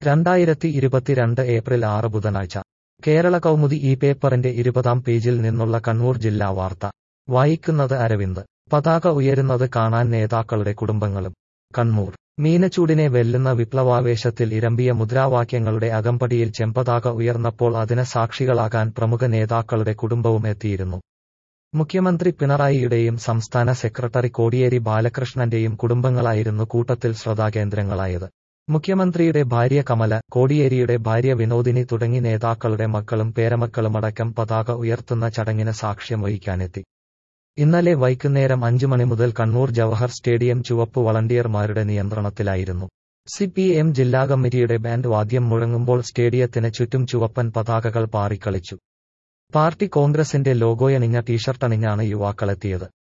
രണ്ടായിരത്തി ഇരുപത്തിരണ്ട് ഏപ്രിൽ ആറ് ബുധനാഴ്ച കേരള കൗമുദി ഈ പേപ്പറിന്റെ ഇരുപതാം പേജിൽ നിന്നുള്ള കണ്ണൂർ ജില്ലാ വാർത്ത വായിക്കുന്നത് അരവിന്ദ് പതാക ഉയരുന്നത് കാണാൻ നേതാക്കളുടെ കുടുംബങ്ങളും കണ്ണൂർ മീനച്ചൂടിനെ വെല്ലുന്ന വിപ്ലവാവേശത്തിൽ ഇരമ്പിയ മുദ്രാവാക്യങ്ങളുടെ അകമ്പടിയിൽ ചെമ്പതാക ഉയർന്നപ്പോൾ അതിന് സാക്ഷികളാകാൻ പ്രമുഖ നേതാക്കളുടെ കുടുംബവും എത്തിയിരുന്നു മുഖ്യമന്ത്രി പിണറായിയുടെയും സംസ്ഥാന സെക്രട്ടറി കോടിയേരി ബാലകൃഷ്ണന്റെയും കുടുംബങ്ങളായിരുന്നു കൂട്ടത്തിൽ ശ്രദ്ധാകേന്ദ്രങ്ങളായത് മുഖ്യമന്ത്രിയുടെ ഭാര്യ കമല കോടിയേരിയുടെ ഭാര്യ വിനോദിനി തുടങ്ങി നേതാക്കളുടെ മക്കളും പേരമക്കളുമടക്കം പതാക ഉയർത്തുന്ന ചടങ്ങിന് സാക്ഷ്യം വഹിക്കാനെത്തി ഇന്നലെ വൈകുന്നേരം അഞ്ചു മണി മുതൽ കണ്ണൂർ ജവഹർ സ്റ്റേഡിയം ചുവപ്പ് വളണ്ടിയർമാരുടെ നിയന്ത്രണത്തിലായിരുന്നു സി പി എം ജില്ലാ കമ്മിറ്റിയുടെ ബാൻഡ് വാദ്യം മുഴങ്ങുമ്പോൾ സ്റ്റേഡിയത്തിന് ചുറ്റും ചുവപ്പൻ പതാകകൾ പാറിക്കളിച്ചു പാർട്ടി കോൺഗ്രസിന്റെ ലോഗോയണിഞ്ഞ ടീഷർട്ടണിഞ്ഞാണ് യുവാക്കളെത്തിയത്